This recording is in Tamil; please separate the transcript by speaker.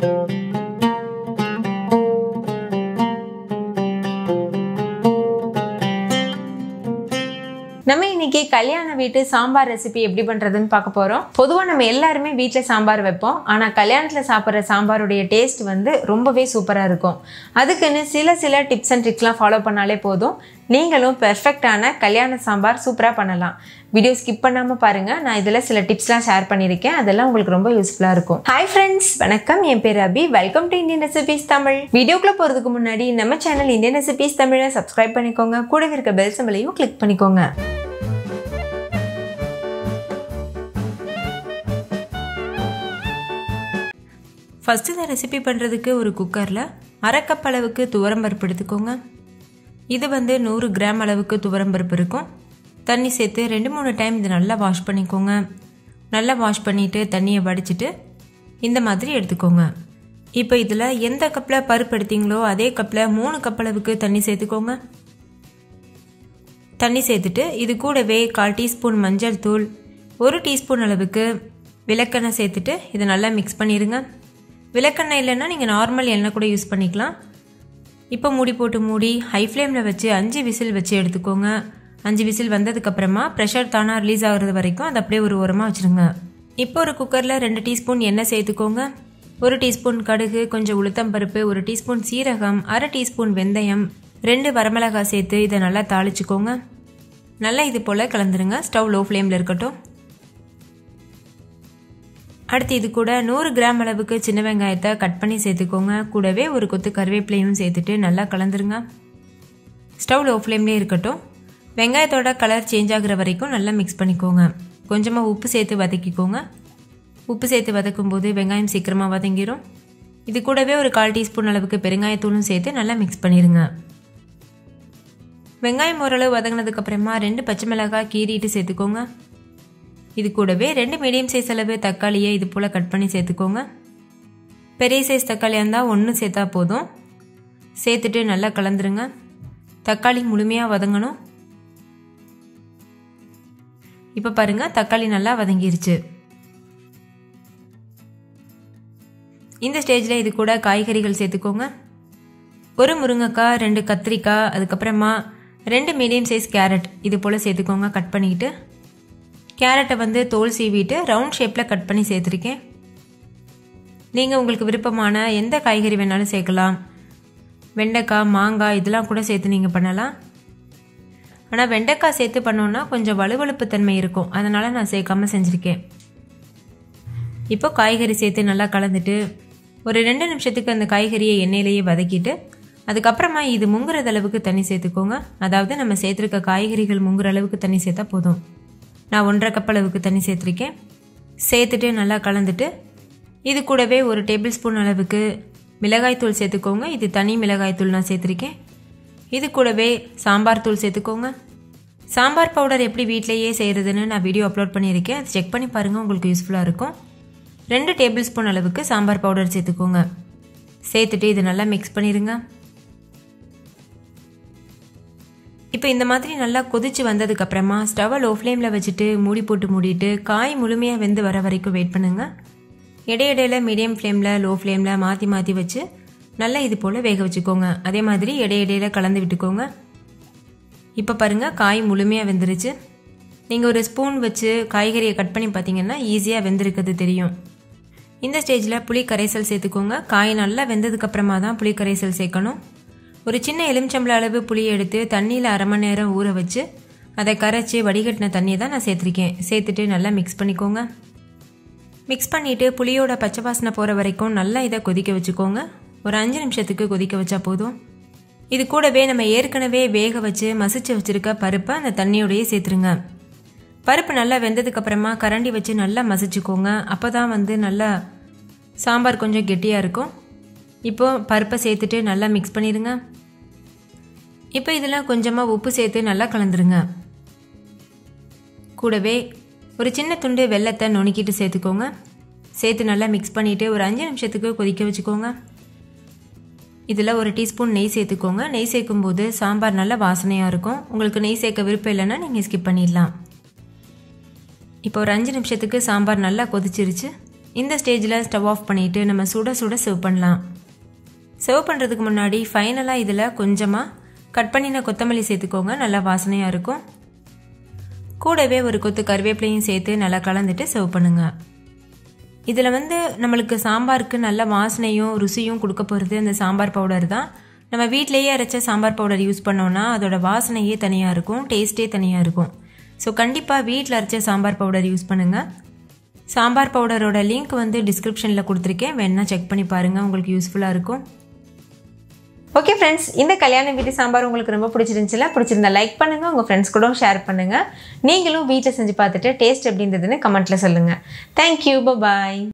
Speaker 1: நம்ம இன்னைக்கு கல்யாண வீட்டு சாம்பார் ரெசிபி எப்படி பண்ணுறதுன்னு பார்க்க போகிறோம் பொதுவாக நம்ம எல்லாருமே வீட்டில் சாம்பார் வைப்போம் ஆனால் கல்யாணத்தில் சாப்பிட்ற சாம்பாருடைய டேஸ்ட் வந்து ரொம்பவே சூப்பராக இருக்கும் அதுக்குன்னு சில சில டிப்ஸ் அண்ட் ட்ரிக்ஸ்லாம் ஃபாலோ பண்ணாலே போதும் நீங்களும் பெர்ஃபெக்டான கல்யாண சாம்பார் சூப்பராக பண்ணலாம் வீடியோ ஸ்கிப் பண்ணாமல் பாருங்கள் நான் இதில் சில டிப்ஸ்லாம் ஷேர் பண்ணியிருக்கேன் அதெல்லாம் உங்களுக்கு ரொம்ப யூஸ்ஃபுல்லாக இருக்கும் ஹாய் ஃப்ரெண்ட்ஸ் வணக்கம் என் பேர் Abhi welcome to Indian recipes Tamil வீடியோக்குள்ளே போகிறதுக்கு முன்னாடி நம்ம சேனல் இந்தியன் ரெசிபீஸ் தமிழை சப்ஸ்கிரைப் பண்ணிக்கோங்க கூடவே இருக்க பெல் சிம்பலையும் கிளிக் பண்ணிக்கோங்க ஃபஸ்ட்டு இந்த ரெசிபி பண்ணுறதுக்கு ஒரு குக்கரில் அரை கப் அளவுக்கு துவரம்பருப்பு எடுத்துக்கோங்க இது வந்து நூறு கிராம் அளவுக்கு துவரம்பருப்பு இருக்கும் தண்ணி சேர்த்து ரெண்டு மூணு டைம் இது நல்லா வாஷ் பண்ணிக்கோங்க நல்லா வாஷ் பண்ணிவிட்டு தண்ணியை வடிச்சிட்டு இந்த மாதிரி எடுத்துக்கோங்க இப்போ இதில் எந்த கப்பில் பருப்பு எடுத்தீங்களோ அதே கப்பில் மூணு கப் அளவுக்கு தண்ணி சேர்த்துக்கோங்க தண்ணி சேர்த்துட்டு இது கூடவே கால் டீஸ்பூன் மஞ்சள் தூள் ஒரு டீஸ்பூன் அளவுக்கு விளக்கெண்ணெய் சேர்த்துட்டு இதை நல்லா மிக்ஸ் பண்ணிடுங்க விளக்கெண்ணெய் இல்லைன்னா நீங்கள் நார்மல் எண்ணெய் கூட யூஸ் பண்ணிக்கலாம் இப்போ மூடி போட்டு மூடி ஹை ஃப்ளேமில் வச்சு அஞ்சு விசில் வச்சு எடுத்துக்கோங்க அஞ்சு விசில் வந்ததுக்கப்புறமா ப்ரெஷர் தானாக ரிலீஸ் ஆகிறது வரைக்கும் அதை அப்படியே ஒரு ஓரமாக வச்சுருங்க இப்போ ஒரு குக்கரில் ரெண்டு டீஸ்பூன் எண்ணெய் சேர்த்துக்கோங்க ஒரு டீஸ்பூன் கடுகு கொஞ்சம் உளுத்தம்பருப்பு ஒரு டீஸ்பூன் சீரகம் அரை டீஸ்பூன் வெந்தயம் ரெண்டு வரமிளகாய் சேர்த்து இதை நல்லா தாளிச்சுக்கோங்க நல்லா இது போல் கலந்துருங்க ஸ்டவ் லோ ஃப்ளேமில் இருக்கட்டும் அடுத்து இது கூட நூறு கிராம் அளவுக்கு சின்ன வெங்காயத்தை கட் பண்ணி சேர்த்துக்கோங்க கூடவே ஒரு கொத்து கருவேப்பிலையும் சேர்த்துட்டு நல்லா கலந்துருங்க ஸ்டவ் லோ ஃப்ளேம்லேயே இருக்கட்டும் வெங்காயத்தோட கலர் சேஞ்ச் ஆகுற வரைக்கும் நல்லா மிக்ஸ் பண்ணிக்கோங்க கொஞ்சமாக உப்பு சேர்த்து வதக்கிக்கோங்க உப்பு சேர்த்து வதக்கும் போது வெங்காயம் சீக்கிரமாக வதங்கிடும் இது கூடவே ஒரு கால் டீஸ்பூன் அளவுக்கு பெருங்காயத்தூளும் சேர்த்து நல்லா மிக்ஸ் பண்ணிடுங்க வெங்காயம் ஓரளவு வதங்கினதுக்கு அப்புறமா ரெண்டு பச்சை மிளகாய் கீறிட்டு சேர்த்துக்கோங்க இது கூடவே ரெண்டு மீடியம் சைஸ் அளவு தக்காளியை இது போல் கட் பண்ணி சேர்த்துக்கோங்க பெரிய சைஸ் தக்காளியாக இருந்தால் ஒன்று சேர்த்தா போதும் சேர்த்துட்டு நல்லா கலந்துருங்க தக்காளி முழுமையாக வதங்கணும் இப்போ பாருங்கள் தக்காளி நல்லா வதங்கிருச்சு இந்த ஸ்டேஜில் இது கூட காய்கறிகள் சேர்த்துக்கோங்க ஒரு முருங்கைக்காய் ரெண்டு கத்திரிக்காய் அதுக்கப்புறமா ரெண்டு மீடியம் சைஸ் கேரட் இது போல் சேர்த்துக்கோங்க கட் பண்ணிக்கிட்டு கேரட்டை வந்து தோல் சீவிட்டு ரவுண்ட் ஷேப்பில் கட் பண்ணி சேர்த்துருக்கேன் நீங்கள் உங்களுக்கு விருப்பமான எந்த காய்கறி வேணாலும் சேர்க்கலாம் வெண்டைக்காய் மாங்காய் இதெல்லாம் கூட சேர்த்து நீங்கள் பண்ணலாம் ஆனால் வெண்டைக்காய் சேர்த்து பண்ணோன்னா கொஞ்சம் வலுவழுப்பு தன்மை இருக்கும் அதனால் நான் சேர்க்காம செஞ்சுருக்கேன் இப்போ காய்கறி சேர்த்து நல்லா கலந்துட்டு ஒரு ரெண்டு நிமிஷத்துக்கு அந்த காய்கறியை எண்ணெயிலேயே வதக்கிட்டு அதுக்கப்புறமா இது முங்குறது அளவுக்கு தண்ணி சேர்த்துக்கோங்க அதாவது நம்ம சேர்த்துருக்க காய்கறிகள் முங்குற அளவுக்கு தண்ணி சேர்த்தா போதும் நான் ஒன்றரை கப் அளவுக்கு தண்ணி சேர்த்துருக்கேன் சேர்த்துட்டு நல்லா கலந்துட்டு இது கூடவே ஒரு டேபிள் ஸ்பூன் அளவுக்கு மிளகாய்த்தூள் சேர்த்துக்கோங்க இது தனி மிளகாய்த்தூள் நான் சேர்த்துருக்கேன் இது கூடவே சாம்பார் தூள் சேர்த்துக்கோங்க சாம்பார் பவுடர் எப்படி வீட்டிலையே செய்கிறதுன்னு நான் வீடியோ அப்லோட் பண்ணியிருக்கேன் அது செக் பண்ணி பாருங்கள் உங்களுக்கு யூஸ்ஃபுல்லாக இருக்கும் ரெண்டு டேபிள் ஸ்பூன் அளவுக்கு சாம்பார் பவுடர் சேர்த்துக்கோங்க சேர்த்துட்டு இது நல்லா மிக்ஸ் பண்ணிடுங்க இப்போ இந்த மாதிரி நல்லா கொதிச்சு வந்ததுக்கப்புறமா ஸ்டவ்வை லோ ஃப்ளேமில் வச்சுட்டு மூடி போட்டு மூடிட்டு காய் முழுமையாக வெந்து வர வரைக்கும் வெயிட் பண்ணுங்கள் இடையிடையில் மீடியம் ஃப்ளேமில் லோ ஃப்ளேமில் மாற்றி மாற்றி வச்சு நல்லா இது போல் வேக வச்சுக்கோங்க அதே மாதிரி இடையிடையில் கலந்து விட்டுக்கோங்க இப்போ பாருங்கள் காய் முழுமையாக வெந்துருச்சு நீங்கள் ஒரு ஸ்பூன் வச்சு காய்கறியை கட் பண்ணி பார்த்தீங்கன்னா ஈஸியாக வெந்திருக்கிறது தெரியும் இந்த ஸ்டேஜில் புளி கரைசல் சேர்த்துக்கோங்க காய் நல்லா வெந்ததுக்கப்புறமா தான் புளி கரைசல் சேர்க்கணும் ஒரு சின்ன எலுமிச்சம்பள அளவு புளியை எடுத்து தண்ணியில் அரை மணி நேரம் ஊற வச்சு அதை கரைச்சி வடிகட்டின தண்ணியை தான் நான் சேர்த்துருக்கேன் சேர்த்துட்டு நல்லா மிக்ஸ் பண்ணிக்கோங்க மிக்ஸ் பண்ணிவிட்டு புளியோட பச்சை வாசனை போகிற வரைக்கும் நல்லா இதை கொதிக்க வச்சுக்கோங்க ஒரு அஞ்சு நிமிஷத்துக்கு கொதிக்க வச்சா போதும் இது கூடவே நம்ம ஏற்கனவே வேக வச்சு மசிச்சு வச்சுருக்க பருப்பை அந்த தண்ணியோடையே சேர்த்துருங்க பருப்பு நல்லா வெந்ததுக்கப்புறமா கரண்டி வச்சு நல்லா மசிச்சுக்கோங்க அப்போ தான் வந்து நல்லா சாம்பார் கொஞ்சம் கெட்டியாக இருக்கும் இப்போது பருப்பை சேர்த்துட்டு நல்லா மிக்ஸ் பண்ணிடுங்க இப்போ இதில் கொஞ்சமாக உப்பு சேர்த்து நல்லா கலந்துருங்க கூடவே ஒரு சின்ன துண்டு வெள்ளத்தை நுணுக்கிட்டு சேர்த்துக்கோங்க சேர்த்து நல்லா மிக்ஸ் பண்ணிவிட்டு ஒரு அஞ்சு நிமிஷத்துக்கு கொதிக்க வச்சுக்கோங்க இதில் ஒரு டீஸ்பூன் நெய் சேர்த்துக்கோங்க நெய் சேர்க்கும்போது சாம்பார் நல்ல வாசனையாக இருக்கும் உங்களுக்கு நெய் சேர்க்க விருப்பம் இல்லைன்னா நீங்கள் ஸ்கிப் பண்ணிடலாம் இப்போ ஒரு அஞ்சு நிமிஷத்துக்கு சாம்பார் நல்லா கொதிச்சிருச்சு இந்த ஸ்டேஜில் ஸ்டவ் ஆஃப் பண்ணிவிட்டு நம்ம சுட சுட சர்வ் பண்ணலாம் சர்வ் பண்ணுறதுக்கு முன்னாடி ஃபைனலாக இதில் கொஞ்சமாக கட் பண்ணின கொத்தமல்லி சேர்த்துக்கோங்க நல்லா வாசனையாக இருக்கும் கூடவே ஒரு கொத்து கருவேப்பிலையும் சேர்த்து நல்லா கலந்துட்டு சர்வ் பண்ணுங்கள் இதில் வந்து நம்மளுக்கு சாம்பாருக்கு நல்ல வாசனையும் ருசியும் கொடுக்க போகிறது அந்த சாம்பார் பவுடர் தான் நம்ம வீட்டிலேயே அரைச்ச சாம்பார் பவுடர் யூஸ் பண்ணோன்னா அதோட வாசனையே தனியாக இருக்கும் டேஸ்ட்டே தனியாக இருக்கும் ஸோ கண்டிப்பாக வீட்டில் அரைச்ச சாம்பார் பவுடர் யூஸ் பண்ணுங்கள் சாம்பார் பவுடரோட லிங்க் வந்து டிஸ்கிரிப்ஷனில் கொடுத்துருக்கேன் வேணால் செக் பண்ணி பாருங்கள் உங்களுக்கு யூஸ்ஃபுல்லாக இருக்கும் ஓகே ஃப்ரெண்ட்ஸ் இந்த கல்யாண வீட்டு சாம்பார் உங்களுக்கு ரொம்ப பிடிச்சிருந்துச்சுல பிடிச்சிருந்தா லைக் பண்ணுங்கள் உங்கள் ஃப்ரெண்ட்ஸ் கூட ஷேர் பண்ணுங்கள் நீங்களும் வீட்டில் செஞ்சு பார்த்துட்டு டேஸ்ட் எப்படி இருந்ததுன்னு கமெண்ட்டில் சொல்லுங்கள் தேங்க்யூ பாய்